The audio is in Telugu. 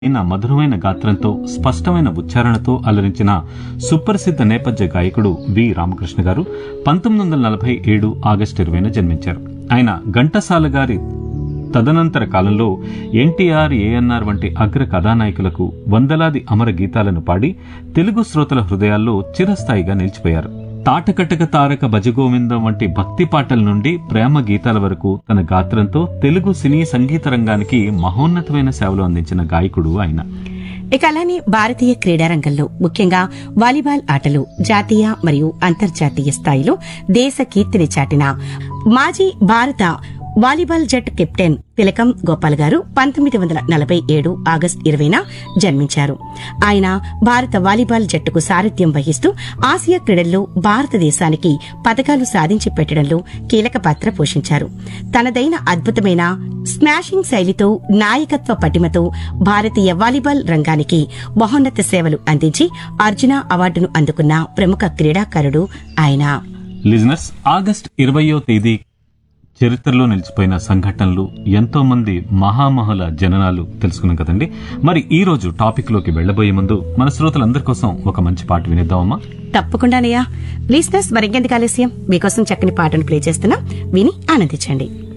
అయిన మధురమైన గాత్రంతో స్పష్టమైన ఉచ్చారణతో అలరించిన సుప్రసిద్ధ నేపథ్య గాయకుడు వి రామకృష్ణ గారు పంతొమ్మిది వందల నలభై ఏడు ఆగస్టు ఇరవైన జన్మించారు ఆయన ఘంటసాల గారి తదనంతర కాలంలో ఎన్టీఆర్ ఏఎన్ఆర్ వంటి అగ్ర కథానాయకులకు వందలాది అమర గీతాలను పాడి తెలుగు శ్రోతల హృదయాల్లో చిరస్థాయిగా నిలిచిపోయారు తాటకటక తారక భజగోవిందం వంటి భక్తి పాటల నుండి ప్రేమ గీతాల వరకు తన గాత్రంతో తెలుగు సినీ సంగీత రంగానికి మహోన్నతమైన సేవలు అందించిన గాయకుడు ఆయన ఇక అలానే భారతీయ క్రీడారంగంలో ముఖ్యంగా వాలీబాల్ ఆటలు జాతీయ మరియు అంతర్జాతీయ స్థాయిలో దేశ కీర్తిని చాటిన మాజీ భారత వాలీబాల్ జట్ కెప్టెన్ తిలకం గోపాల్ గారు పంతొమ్మిది వందల నలభై ఏడు ఆగస్టు ఇరవైన జన్మించారు ఆయన భారత వాలీబాల్ జట్టుకు సారథ్యం వహిస్తూ ఆసియా క్రీడల్లో భారతదేశానికి పథకాలు సాధించి పెట్టడంలో కీలక పాత్ర పోషించారు తనదైన అద్భుతమైన స్మాషింగ్ శైలితో నాయకత్వ పటిమతో భారతీయ వాలీబాల్ రంగానికి మహోన్నత సేవలు అందించి అర్జున అవార్డును అందుకున్న ప్రముఖ క్రీడాకారుడు ఆయన లిజనర్స్ ఆగస్ట్ ఇరవయో తేదీ చరిత్రలో నిలిచిపోయిన సంఘటనలు ఎంతో మంది మహామహుల జననాలు తెలుసుకున్నాం కదండి మరి ఈ రోజు టాపిక్ లోకి వెళ్లబోయే ముందు మన శ్రోతలందరి కోసం ఒక మంచి పాట వినిద్దామమ్మా తప్పకుండానయ్యా లిస్నర్స్ మరింకెందుకు ఆలస్యం మీకోసం చక్కని పాటను ప్లే చేస్తున్నా విని ఆనందించండి